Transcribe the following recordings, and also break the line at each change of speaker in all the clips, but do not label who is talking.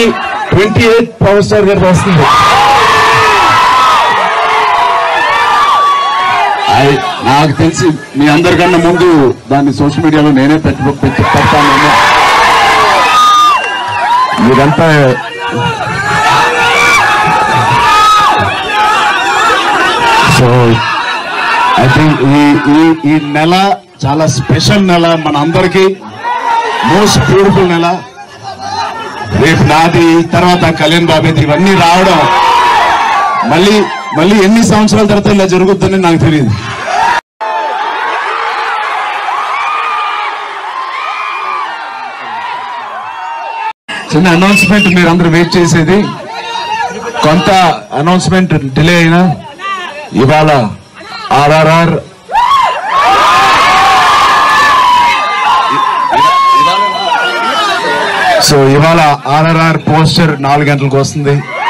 twenty eight power star గారు వస్తుంది
అది నాకు తెలిసి మీ అందరికన్నా ముందు దాన్ని సోషల్ మీడియాలో నేనే పెట్టి పెట్టి పెడతాను
మీరంతా
సో ఐ థింక్ ఈ ఈ ఈ నెల చాలా స్పెషల్ నెల మన అందరికీ మోస్ట్ బ్యూటిఫుల్ నెల రేపు నాది తర్వాత కళ్యాణ్ బాబేది ఇవన్నీ రావడం మళ్ళీ మళ్ళీ ఎన్ని సంవత్సరాల తర్వాత ఇలా జరుగుతుందని నాకు తెలియదు చిన్న అనౌన్స్మెంట్ మీరు అందరూ వెయిట్ చేసేది కొంత అనౌన్స్మెంట్ డిలే అయినా ఇవాళ ఆర్ఆర్ఆర్ సో ఇవాళ ఆర్ఆర్ఆర్ పోస్టర్ నాలుగు గంటలకు వస్తుంది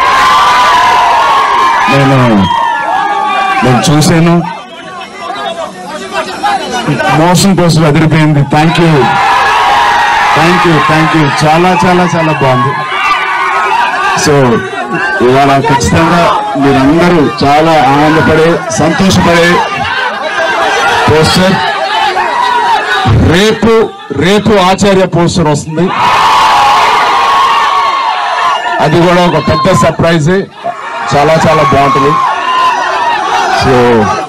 నేను నేను చూశాను మోషన్ పోస్టర్ అదిరిపోయింది thank you thank you thank you చాలా చాలా చాలా బాగుంది సో ఇవాళ ఖచ్చితంగా మీరందరూ చాలా ఆనందపడే సంతోషపడే పోస్టర్ రేపు రేపు ఆచార్య పోస్టర్ వస్తుంది అది కూడా ఒక పెద్ద సర్ప్రైజే చాలా చాలా బాగుంటుంది సో